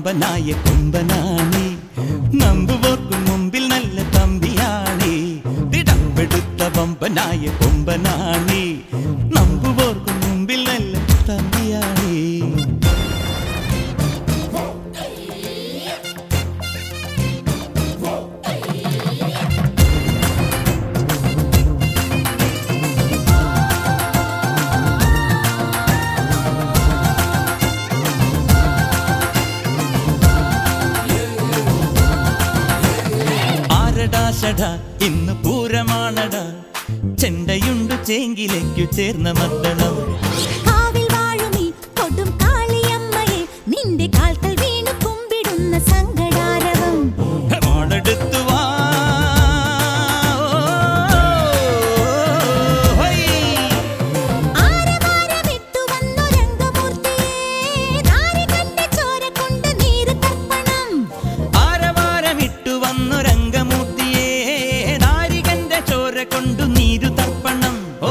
പമ്പനായ കൊമ്പനാണി നമ്പുവോർക്കും മുമ്പിൽ നല്ല തമ്പിയാണി തിടമ്പെടുത്ത പമ്പനായ കൊമ്പനാണി നമ്പുവോർക്കും മുമ്പിൽ നല്ല തമ്പിയാണി ആരടാ ഷട ഇന്ന് പൂരമാണട ചെണ്ടയുണ്ടു ചേങ്കിലേക്കു ചേർന്ന മദ്ദളം കാവിൽ വാഴുമീ കൊടും കാളിയമ്മയെ നിന്റെ കാൽക്കൽ വീണു കുമ്പിടുന്ന സങ്കടാരവം മോളെടുത്തു വാ ഹൊയ്. ആരവാരമിട്ടു വന്നു രംഗമൂർത്തിയേ നാരികന്റെ ചോര കൊണ്ട് നീര് തർപ്പണം ആരവാരമിട്ടു വന്നു രംഗമൂർത്തിയെ നാരികന്റെ ചോര കൊണ്ടു നീരു തർപ്പണം ഓ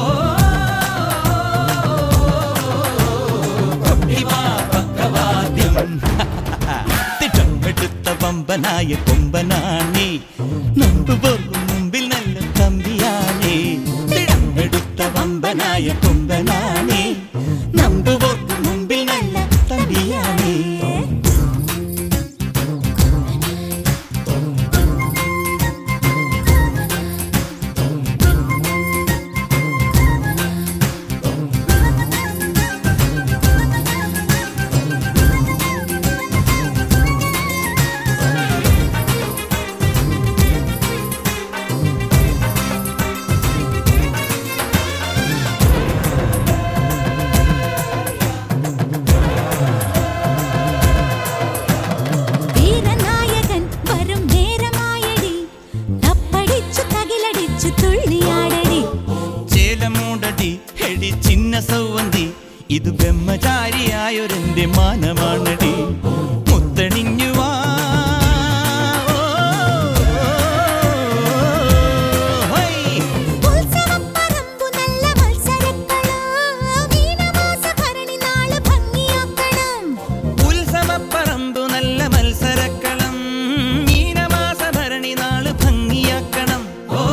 കൊട്ടിവാ പക്കവാദ്യം തിട്ടമെടുത്ത പമ്പനായ കൊമ്പനാണി നമ്പുപോർക്കും മുമ്പിൽ നല്ല തമ്പിയാണി തിടമെടുത്ത പമ്പനായ കൊമ്പനാണി നമ്പുപോർക്കും മുമ്പിൽ നല്ല തമ്പിയാണി വീരനായകൻ വരും നേരമായടി തപ്പടിച്ചു തകിലടിച്ചു തുള്ളിയാടടി ചേലമൂടടി ഹെടി ചിന്ന സൗവന്തി ഇത് ബ്രഹ്മചാരിയായൊരെന്റെ മാനമാണടി മുത്തണിഞ്ഞു വാ ഹൊയ്. ഉത്സവപ്പറമ്പു നല്ല മത്സരക്കളം മീനമാസഭരണി നാള് ഭംഗിയാക്കണം ഉത്സവപ്പറമ്പു നല്ല മത്സരക്കളം മീനമാസ ഭരണി നാള് ഭംഗിയാക്കണം ഓ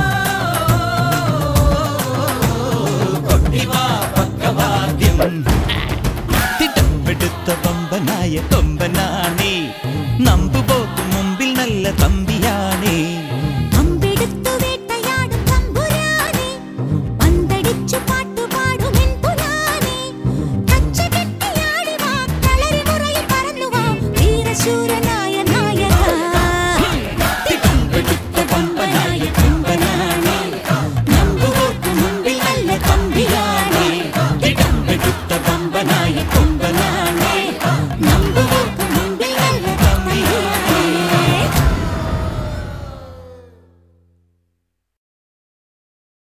കൊട്ടിവാ പക്കവാദ്യം തിട്ടപ്പെടുത്ത പമ്പനായ കൊമ്പനാണി നമ്പുപോക്കും മുമ്പിൽ നല്ല തമ്പിയാണേ അമ്പെടുത്തു വേട്ടയാടും തമ്പുരാനെ പന്തടിച്ചു പാട്ടുപാടും പുലാനെ കച്ച കെട്ടിയാടി വാ കളരി മുറയിൽ പറന്നു വാ വീരശൂരനായ നായക തിട്ടപ്പെടുത്ത പമ്പനായ കൊമ്പനാണി നമ്പുപോക്കും മുമ്പിൽ നല്ല തമ്പിയാണേ തിട്ടപ്പെടുത്ത പമ്പനായ കൊമ്പനാണി